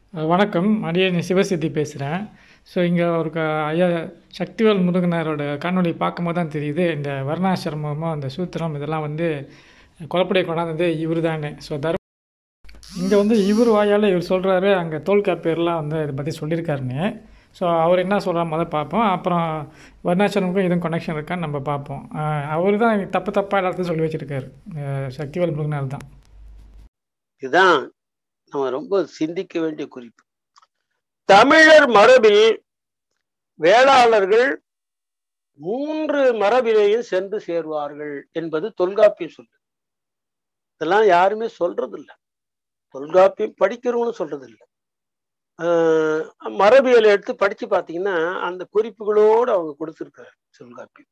அஹ் வணக்கம் அடியேன் சிவசித்தி பேசுகிறேன் ஸோ இங்கே ஒரு க ஐயா சக்திவேல் முருகனாரோட காணொளி பார்க்கும்போது தான் தெரியுது இந்த வர்ணாசிரமமும் அந்த சூத்திரம் இதெல்லாம் வந்து குழப்படைய கொண்டாந்தது இவர் தானே ஸோ தர்ம இங்கே வந்து இவர் வாயால் இவர் சொல்கிறாரு அங்கே தோல்காப்பியர்லாம் வந்து இதை பற்றி சொல்லியிருக்காருன்னு ஸோ அவர் என்ன சொல்கிறா முதல் பார்ப்போம் அப்புறம் வர்ணாசிரமுக்கும் இதுவும் கனெக்ஷன் இருக்கான்னு நம்ம பார்ப்போம் அவர் தான் தப்பு தப்பாக எல்லாத்தையும் சொல்லி வச்சுருக்காரு சக்திவேல் முருகனார் தான் இதுதான் நம்ம ரொம்ப சிந்திக்க வேண்டிய குறிப்பு தமிழர் மரபில் வேளாளர்கள் மூன்று மரபிலேயும் சென்று சேருவார்கள் என்பது தொல்காப்பியம் சொல்லு இதெல்லாம் யாருமே சொல்றது இல்ல தொல்காப்பியம் படிக்கிறவங்களும் சொல்றது இல்ல ஆஹ் மரபியல் எடுத்து படிச்சு பார்த்தீங்கன்னா அந்த குறிப்புகளோடு அவங்க கொடுத்திருக்கிறார் தொல்காப்பியம்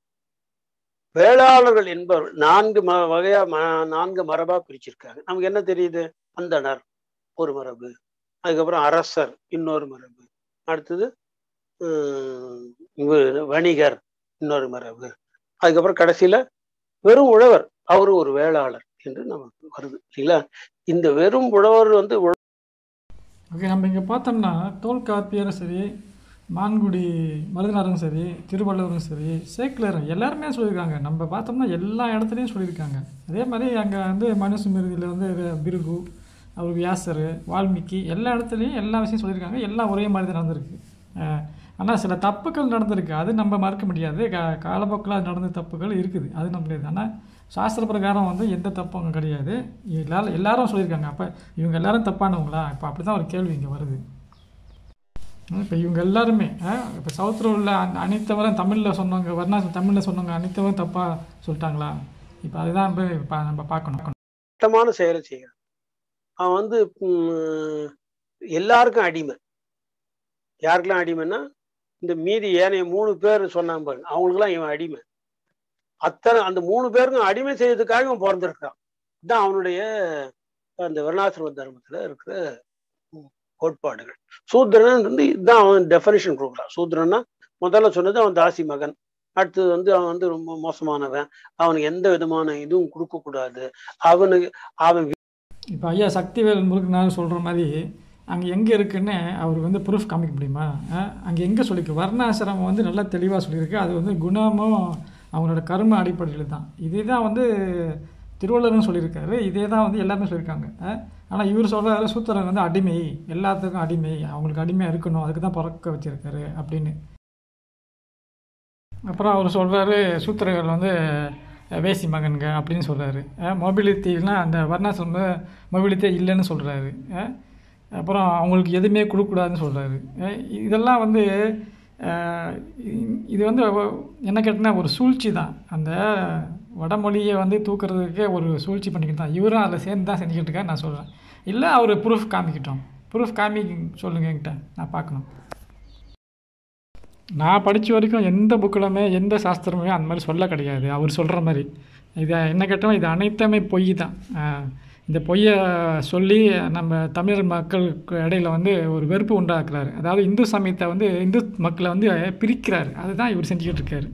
வேளாளர்கள் என்பவர்கள் நான்கு ம வகையா ம நான்கு மரபா பிரிச்சிருக்காங்க நமக்கு என்ன தெரியுது அந்தணர் ஒரு மரபு அதுக்கப்புறம் அரசர் இன்னொரு மரபு அடுத்தது ஹம், இவரு வணிகர் இன்னொரு மரபு அதுக்கப்புறம் கடைசியில வெறும் உழவர் அவரு ஒரு வேளாளர் என்று நமக்கு வருது இல்லைங்களா இந்த வெறும் உழவர் வந்து உழ- ஓகே நம்ம இங்கே பார்த்தோம்னா தோல்காப்பியரும் சரி மான்குடி மருதனாரும் சரி திருவள்ளுவரும் சரி சேக்கிலரும் எல்லாருமே சொல்லியிருக்காங்க நம்ம பார்த்தோம்னா எல்லா இடத்துலையும் சொல்லியிருக்காங்க அதே மாதிரி அங்கே வந்து மனுசுமிருதியில் வந்து பிருகு அவர் வியாசர் வால்மீகி எல்லா இடத்துலையும் எல்லா விஷயம் சொல்லியிருக்காங்க எல்லாம் ஒரே மாதிரி தான் நடந்திருக்கு ஆனால் சில தப்புக்கள் நடந்திருக்கு அது நம்ம மறுக்க முடியாது கா காலப்போக்கில் அது நடந்த தப்புகள் இருக்குது அது நம்ம முடியாது ஆனால் சாஸ்திர பிரகாரம் வந்து எந்த தப்பும் அங்கே கிடையாது எல்லாரும் எல்லாரும் சொல்லியிருக்காங்க அப்போ இவங்க எல்லாரும் தப்பானவங்களா இப்போ அப்படி தான் ஒரு கேள்வி இங்கே வருது இப்போ இவங்க எல்லாருமே இப்போ சவுத்தில் உள்ள அந்த அனைத்தவரும் தமிழில் சொன்னவங்க வர்ணா தமிழில் சொன்னவங்க அனைத்தவரும் தப்பாக சொல்லிட்டாங்களா இப்போ அதுதான் இப்போ இப்போ நம்ம பார்க்கணும் மட்டமான செயலை செய்கிறான் அவன் வந்து உம், எல்லாருக்கும் அடிமை யாருக்கெல்லாம் அடிமைன்னா இந்த மீதி ஏனைய மூணு பேர் சொன்னாங்க பாருங்க அவங்களுக்கெல்லாம் இவன் அடிமை அத்தனை அந்த மூணு பேருக்கும் அடிமை செய்யறதுக்காக இவன் பிறந்திருக்கான் இதுதான் அவனுடைய அந்த வர்ணாசிரம தர்மத்துல இருக்கிற உம், கோட்பாடுகள் சூத்திரன் வந்து இதுதான் அவன் டெஃபனிஷன் கொடுக்குறான் சூத்திரன்னா முதல்ல சொன்னது அவன் தாசி மகன் அடுத்தது வந்து அவன் வந்து ரொம்ப மோசமானவன் அவனுக்கு எந்த விதமான இதுவும் கொடுக்க கூடாது அவனுக்கு அவன் இப்போ ஐயா சக்திவேல் முருகனார் சொல்கிற மாதிரி அங்கே எங்கே இருக்குன்னு அவருக்கு வந்து ப்ரூஃப் காமிக்க முடியுமா அங்கே எங்கே சொல்லியிருக்கு வர்ணாசிரமம் வந்து நல்லா தெளிவாக சொல்லியிருக்கு அது வந்து குணமும் அவங்களோட கர்ம அடிப்படையில் தான் இதே தான் வந்து திருவள்ளுவரும் சொல்லியிருக்காரு இதே தான் வந்து எல்லாமே சொல்லியிருக்காங்க ஆனால் இவர் சொல்கிறாரு சூத்திரன் வந்து அடிமை எல்லாத்துக்கும் அடிமை அவங்களுக்கு அடிமையாக இருக்கணும் அதுக்கு தான் பிறக்க வச்சிருக்காரு அப்படின்னு அப்புறம் அவர் சொல்கிறாரு சூத்திரர்கள் வந்து வேசி மகன்க அப்படின்னு சொல்கிறாரு மொபிலிட்டினா அந்த வர்ணாசிரம மொபிலிட்டியே இல்லைன்னு சொல்கிறாரு அப்புறம் அவங்களுக்கு எதுவுமே கொடுக்கக்கூடாதுன்னு சொல்கிறாரு இதெல்லாம் வந்து அஹ், இது வந்து அவ- என்ன கேட்டினா ஒரு சூழ்ச்சி தான் அந்த வடமொழியை வந்து தூக்குறதுக்கு ஒரு சூழ்ச்சி பண்ணிக்கிட்டு தான் இவரும் அதில் சேர்ந்து தான் செஞ்சுக்கிட்டு இருக்காரு நான் சொல்கிறேன் இல்லை அவர் ப்ரூஃப் காமிக்கிட்டோம் ப்ரூஃப் காமி சொல்லுங்க என்கிட்ட நான் பார்க்கணும் நான் படித்த வரைக்கும் எந்த புக்கிலுமே எந்த சாஸ்திரமுமே அந்த மாதிரி சொல்ல கிடையாது அவர் சொல்கிற மாதிரி இதை என்ன கேட்டோம் இது அனைத்துமே பொய் தான் ஆஹ் இந்த பொய்யை சொல்லி நம்ம தமிழர் மக்களுக்கு இடையில வந்து ஒரு வெறுப்பு உண்டாக்குறாரு அதாவது இந்து சமயத்தை வந்து இந்து மக்களை வந்து பிரிக்கிறாரு அதுதான் இவர் செஞ்சுக்கிட்டு இருக்காரு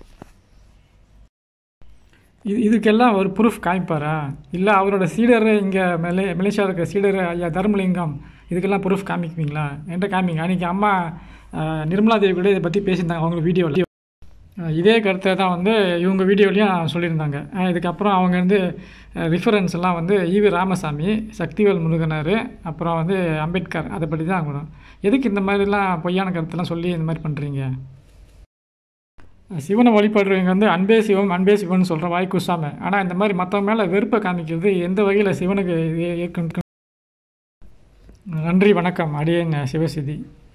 இது இதுக்கெல்லாம் ஒரு ப்ரூஃப் காமிப்பாரா இல்லை அவரோட சீடர் இங்கே மெலே மலேசியாவில் இருக்கிற சீடர் ஐயா தர்மலிங்கம் இதுக்கெல்லாம் ப்ரூஃப் காமிக்குவீங்களா என்கிட்ட காமிங்க அன்றைக்கி அம்மா ஆஹ், நிர்மலா தேவி கூட இதை பற்றி பேசியிருந்தாங்க அவங்க வீடியோவில் இதே கருத்தை தான் வந்து இவங்க வீடியோலையும் சொல்லியிருந்தாங்க ஆஹ், இதுக்கப்புறம் அவங்க வந்து ரிஃபரன்ஸ் எல்லாம் வந்து ஈவி ராமசாமி சக்திவேல் முருகனார் அப்புறம் வந்து அம்பேத்கர் அதை பற்றி தான் அவங்க எதுக்கு இந்த மாதிரிலாம் பொய்யான கருத்தெல்லாம் சொல்லி இந்த மாதிரி பண்ணுறீங்க சிவனை வழிபடுறவங்க வந்து அன்பே சிவம் அன்பே சிவன் சொல்கிற வாய் குசாம ஆனால் இந்த மாதிரி மற்றவங்க மேலே வெறுப்பை காமிக்கிறது எந்த வகையில் சிவனுக்கு ஏ- ஏற்கும் நன்றி வணக்கம் அடியேன் சிவசிதி